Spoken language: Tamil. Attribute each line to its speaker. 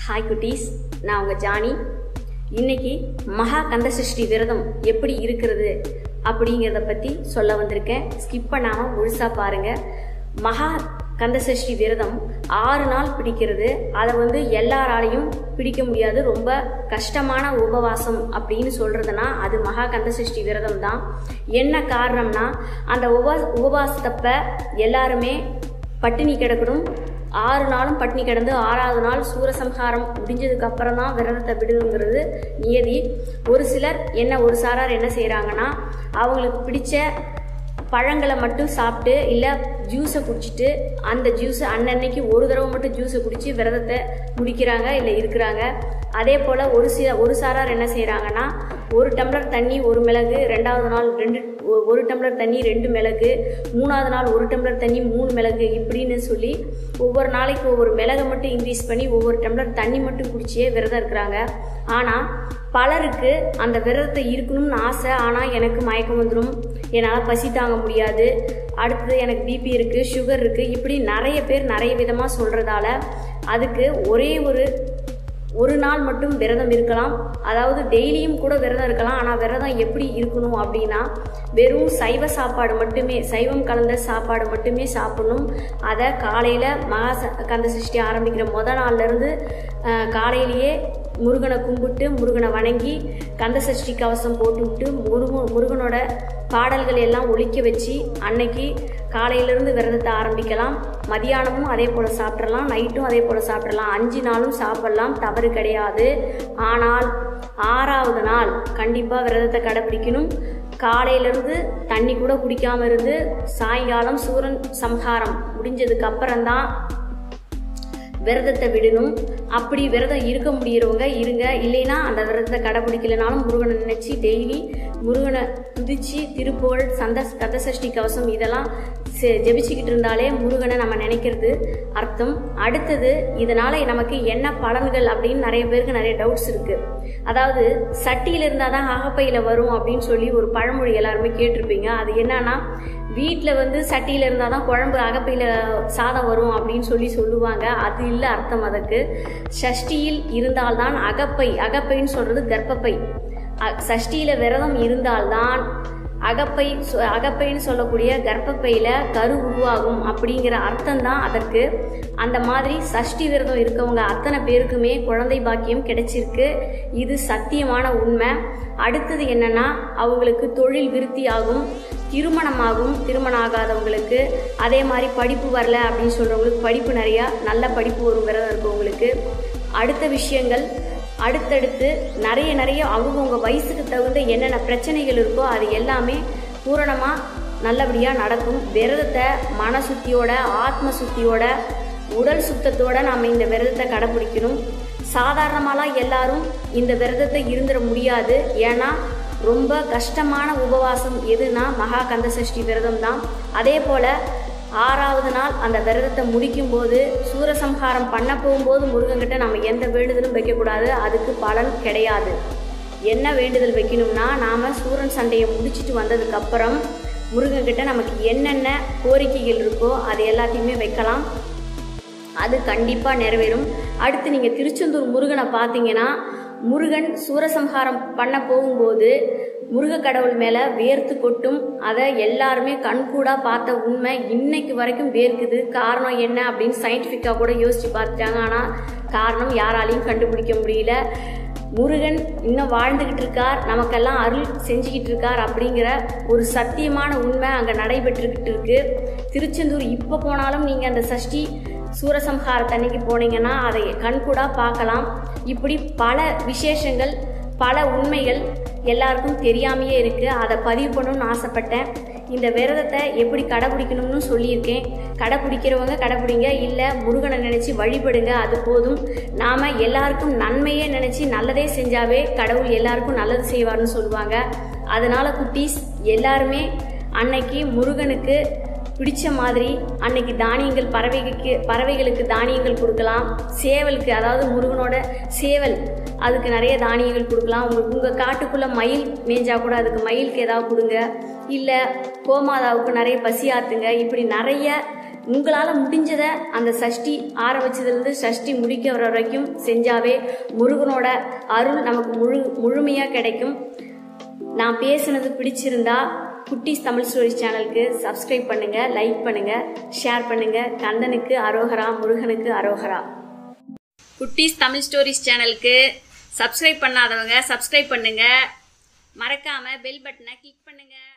Speaker 1: ஹாய் குட்டீஸ் நான் உங்கள் ஜானி இன்னைக்கு மகா கந்தசஷ்டி விரதம் எப்படி இருக்கிறது அப்படிங்கிறத பற்றி சொல்ல வந்திருக்கேன் ஸ்கிப் பண்ணாமல் முழுசாக பாருங்கள் மகா கந்தசஷ்டி விரதம் ஆறு நாள் பிடிக்கிறது அதை வந்து எல்லாராலையும் பிடிக்க முடியாது ரொம்ப கஷ்டமான உபவாசம் அப்படின்னு சொல்கிறதுனா அது மகா கந்தசஷ்டி விரதம் தான் என்ன காரணம்னா அந்த உப உபவாசத்தப்ப எல்லாருமே பட்டினி கிடக்கணும் ஆறு நாளும் பட்டினி கிடந்து ஆறாவது நாள் சூரசம்ஹாரம் முடிஞ்சதுக்கு அப்புறம் தான் விரதத்தை விடுங்கிறது நியதி ஒரு சிலர் என்ன ஒரு சாரார் என்ன செய்கிறாங்கன்னா அவங்களுக்கு பிடிச்ச பழங்களை மட்டும் சாப்பிட்டு இல்லை ஜூஸை குடிச்சிட்டு அந்த ஜூஸை அன்னன்னைக்கு ஒரு தடவை மட்டும் ஜூஸை குடித்து விரதத்தை முடிக்கிறாங்க இல்லை இருக்கிறாங்க அதே போல் ஒரு சில ஒரு சாரார் என்ன செய்கிறாங்கன்னா ஒரு டம்ளர் தண்ணி ஒரு மிளகு ரெண்டாவது நாள் ரெண்டு ஒ- ஒரு டம்ளர் தண்ணி ரெண்டு மிளகு மூணாவது நாள் ஒரு டம்ளர் தண்ணி மூணு மிளகு இப்படின்னு சொல்லி ஒவ்வொரு நாளைக்கு ஒவ்வொரு மிளகை மட்டும் இன்க்ரீஸ் பண்ணி ஒவ்வொரு டம்ளர் தண்ணி மட்டும் குடிச்சே விரதம் இருக்கிறாங்க ஆனால் பலருக்கு அந்த விரதத்தை இருக்கணும்னு ஆசை ஆனால் எனக்கு மயக்கம் வந்துடும் என்னால் பசி தாங்க முடியாது அடுத்தது எனக்கு பிபி இருக்குது சுகர் இருக்குது இப்படி நிறைய பேர் நிறைய விதமாக சொல்கிறதால அதுக்கு ஒரே ஒரு ஒரு நாள் மட்டும் விரதம் இருக்கலாம் அதாவது டெய்லியும் கூட விரதம் இருக்கலாம் ஆனால் விரதம் எப்படி இருக்கணும் அப்படின்னா வெறும் சைவ சாப்பாடு மட்டுமே சைவம் கலந்த சாப்பாடு மட்டுமே சாப்பிடணும் அதை காலையில் மகா ச- கந்த சஷ்டி ஆரம்பிக்கிற முத நாள்லேருந்து காலையிலேயே முருகனை கும்பிட்டு முருகனை வணங்கி கந்த சஷ்டி கவசம் போட்டுவிட்டு முருக முருகனோட பாடல்கள் எல்லாம் ஒழிக்க வச்சு அன்னைக்கு காலையிலேருந்து விரதத்தை ஆரம்பிக்கலாம் மதியானமும் அதே போல் சாப்பிட்றலாம் நைட்டும் அதே போல் சாப்பிட்றலாம் அஞ்சு நாளும் சாப்பிடலாம் தவறு கிடையாது ஆனால் ஆறாவது நாள் கண்டிப்பாக விரதத்தை கடைப்பிடிக்கணும் காலையிலேருந்து தண்ணி கூட குடிக்காம இருந்து சாயங்காலம் சூரன் சம்ஹாரம் முடிஞ்சதுக்கு அப்புறம்தான் விரதத்தை விடணும் அப்படி விரதம் இருக்க முடியறவங்க இருங்க இல்லைன்னா அந்த விரதத்தை கடைபிடிக்கலனாலும் முருகனை நினைச்சு டெய்லி முருகனை துதிச்சு திருப்புகழ் சந்த கதசஷ்டி கவசம் இதெல்லாம் செ- ஜெபிச்சுக்கிட்டு இருந்தாலே முருகனை நம்ம நினைக்கிறது அர்த்தம் அடுத்தது இதனால நமக்கு என்ன பலன்கள் அப்படின்னு நிறைய பேருக்கு நிறைய டவுட்ஸ் இருக்கு அதாவது சட்டியில இருந்தால் தான் அகப்பையில வரும் அப்படின்னு சொல்லி ஒரு பழமொழி எல்லாருமே கேட்டிருப்பீங்க அது என்னன்னா வீட்டில் வந்து சட்டியில் இருந்தால் தான் குழம்பு அகப்பையில் சாதம் வரும் அப்படின்னு சொல்லி சொல்லுவாங்க அது இல்லை அர்த்தம் அதுக்கு ஷஷ்டியில் இருந்தால்தான் அகப்பை அகப்பைன்னு சொல்கிறது கர்ப்பப்பை அ- சஷ்டியில விரதம் இருந்தால்தான் அகப்பை சொ- அகப்பைன்னு சொல்லக்கூடிய கர்ப்பப்பையில கரு உருவாகும் அப்படிங்கிற அர்த்தம் தான் அதற்கு அந்த மாதிரி சஷ்டி விரதம் இருக்கவங்க அத்தனை பேருக்குமே குழந்தை பாக்கியம் கிடைச்சிருக்கு இது சத்தியமான உண்மை அடுத்தது என்னன்னா அவங்களுக்கு தொழில் விருத்தி ஆகும் திருமணமாகும் திருமணம் ஆகாதவங்களுக்கு அதே மாதிரி படிப்பு வரல அப்படின்னு சொல்றவங்களுக்கு படிப்பு நிறையா நல்ல படிப்பு வரும் விரதம் இருக்கவங்களுக்கு அடுத்த விஷயங்கள் அடுத்தடுத்து நிறைய நிறைய அவங்கவுங்க வயசுக்கு தகுந்த என்னென்ன பிரச்சனைகள் இருக்கோ அது எல்லாமே பூரணமாக நல்லபடியாக நடக்கும் விரதத்தை மன சுத்தியோட ஆத்ம சுத்தியோட உடல் சுத்தத்தோட நாம் இந்த விரதத்தை கடைப்பிடிக்கணும் சாதாரணமாலாம் எல்லாரும் இந்த விரதத்தை இருந்துட முடியாது ஏன்னா ரொம்ப கஷ்டமான உபவாசம் எதுனா மகா கந்தசஷ்டி விரதம் தான் அதே போல் ஆறாவது நாள் அந்த விரதத்தை முடிக்கும்போது சூரசம்ஹாரம் பண்ண போகும்போது முருகன்கிட்ட நம்ம எந்த வேண்டுதலும் வைக்கக்கூடாது அதுக்கு பலன் கிடையாது என்ன வேண்டுதல் வைக்கணும்னா நாம் சூரன் சண்டையை முடிச்சிட்டு வந்ததுக்கப்புறம் முருகன்கிட்ட நமக்கு என்னென்ன கோரிக்கைகள் இருக்கோ அது எல்லாத்தையுமே வைக்கலாம் அது கண்டிப்பாக நிறைவேறும் அடுத்து நீங்கள் திருச்செந்தூர் முருகனை பார்த்தீங்கன்னா முருகன் சூரசம்ஹாரம் பண்ண போகும்போது முருக கடவுள் மேலே வேர்த்து கொட்டும் அதை எல்லாருமே கண்கூடா பார்த்த உண்மை இன்னைக்கு வரைக்கும் வேர்க்குது காரணம் என்ன அப்படின்னு சயின்டிஃபிக்காக கூட யோசிச்சு பார்த்துட்டாங்க ஆனால் காரணம் யாராலையும் கண்டுபிடிக்க முடியல முருகன் இன்னும் வாழ்ந்துகிட்டு இருக்கார் நமக்கெல்லாம் அருள் செஞ்சுக்கிட்டு இருக்கார் அப்படிங்கிற ஒரு சத்தியமான உண்மை அங்கே நடைபெற்றுக்கிட்டு இருக்கு திருச்செந்தூர் இப்போ போனாலும் நீங்கள் அந்த சஷ்டி சூரசம்ஹாரத்தன்னைக்கு போனீங்கன்னா அதை கண்கூடா பார்க்கலாம் இப்படி பல விசேஷங்கள் பல உண்மைகள் எல்லாருக்கும் தெரியாமையே இருக்குது அதை பதிவு பண்ணணும்னு ஆசைப்பட்டேன் இந்த விரதத்தை எப்படி கடைபிடிக்கணும்னு சொல்லியிருக்கேன் கடைபிடிக்கிறவங்க கடைபிடிங்க இல்லை முருகனை நினச்சி வழிபடுங்க அது போதும் நாம் எல்லாருக்கும் நன்மையே நினச்சி நல்லதே செஞ்சாவே கடவுள் எல்லாருக்கும் நல்லது செய்வார்னு சொல்லுவாங்க அதனால குட்டீஸ் எல்லாருமே அன்னைக்கு முருகனுக்கு பிடிச்ச மாதிரி அன்னைக்கு தானியங்கள் பறவைகளுக்கு பறவைகளுக்கு தானியங்கள் கொடுக்கலாம் சேவலுக்கு அதாவது முருகனோட சேவல் அதுக்கு நிறைய தானியங்கள் கொடுக்கலாம் உங்களுக்கு உங்கள் காட்டுக்குள்ளே மயில் மேய்ஞ்சா கூட அதுக்கு மயிலுக்கு ஏதாவது கொடுங்க இல்லை கோமாதாவுக்கு நிறைய பசி ஆத்துங்க இப்படி நிறைய உங்களால் முடிஞ்சதை அந்த சஷ்டி ஆரம்பிச்சதுலேருந்து சஷ்டி முடிக்க வர வரைக்கும் செஞ்சாவே முருகனோட அருள் நமக்கு முழு முழுமையாக கிடைக்கும் நான் பேசுனது பிடிச்சிருந்தா குட்டீஸ் தமிழ் ஸ்டோரிஸ் சேனலுக்கு சப்ஸ்கிரைப் பண்ணுங்க லைக் பண்ணுங்க ஷேர் பண்ணுங்க கந்தனுக்கு அரோகரா முருகனுக்கு அரோகரா குட்டீஸ் தமிழ் ஸ்டோரிஸ் சேனலுக்கு சப்ஸ்கிரைப் பண்ணாதவங்க சப்ஸ்கிரைப் பண்ணுங்க மறக்காம பெல் பட்டனை கிளிக் பண்ணுங்க